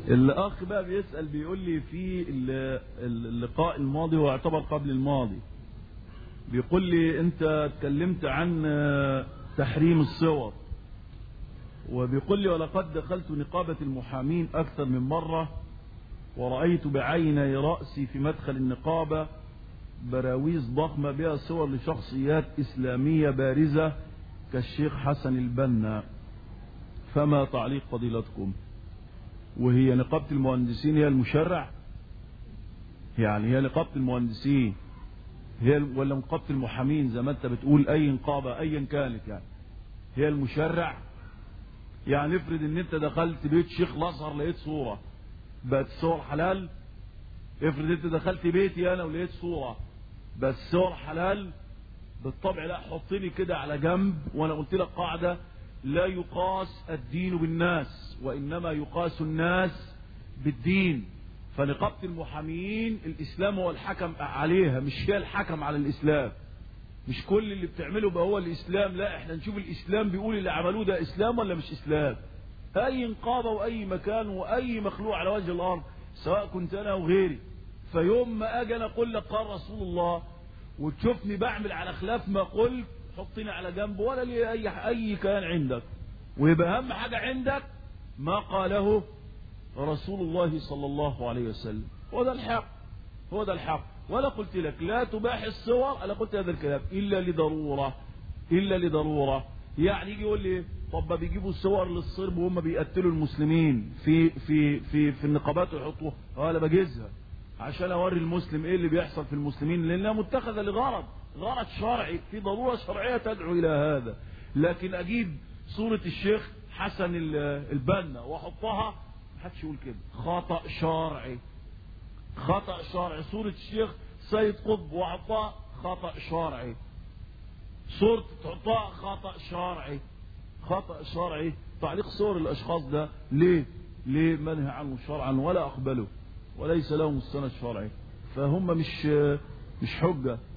الاخ بقى بيسال بيقول لي في اللقاء الماضي هو يعتبر قبل الماضي بيقول لي انت اتكلمت عن تحريم الصور وبيقول لي ولقد دخلت نقابة المحامين أكثر من مرة ورأيت بعيني رأسي في مدخل النقابة براويز ضخمة بها صور لشخصيات إسلامية بارزة كالشيخ حسن البنا فما تعليق فضيلتكم وهي نقابة المهندسين هي المشرع يعني هي نقابة المهندسين هي ولا نقابة المحامين زي ما انت بتقول اي نقابة ايا كانت يعني هي المشرع يعني افرض ان انت دخلت بيت شيخ الازهر لقيت صورة بقت الصور حلال افرض انت دخلت بيتي انا ولقيت صورة بس صور حلال بالطبع لا حطني كده على جنب وانا قلت لك قاعدة لا يقاس الدين بالناس وانما يقاس الناس بالدين فنقابة المحامين الاسلام هو الحكم عليها مش هي الحكم على الاسلام مش كل اللي بتعمله بقى هو الاسلام لا احنا نشوف الاسلام بيقول اللي عملوه ده اسلام ولا مش اسلام اي نقابة واي مكان واي مخلوق على وجه الارض سواء كنت انا او غيري فيوم ما اجي انا اقول لك قال رسول الله وتشوفني بعمل على خلاف ما قلت حطني على جنب ولا لي اي اي كان عندك ويبقى اهم حاجة عندك ما قاله رسول الله صلى الله عليه وسلم هو ده الحق هو ده الحق ولا قلت لك لا تباح الصور انا قلت هذا الكلام الا لضروره الا لضروره يعني يجي يقول لي طب ما بيجيبوا الصور للصرب وهم بيقتلوا المسلمين في في في في النقابات ويحطوها انا بجيزها عشان اوري المسلم ايه اللي بيحصل في المسلمين لانها متخذه لغرض غرض شرعي في ضروره شرعيه تدعو الى هذا لكن اجيب صوره الشيخ حسن البنا واحطها محدش يقول كده خطا شرعي خطا شرعي صوره الشيخ سيد قطب واحطها خطا شرعي صورة تحطها خطأ شرعي خطأ شرعي تعليق صور الأشخاص ده ليه ليه منهي عنه شرعا ولا أقبله وليس له مستند شرعي فهم مش مش حجة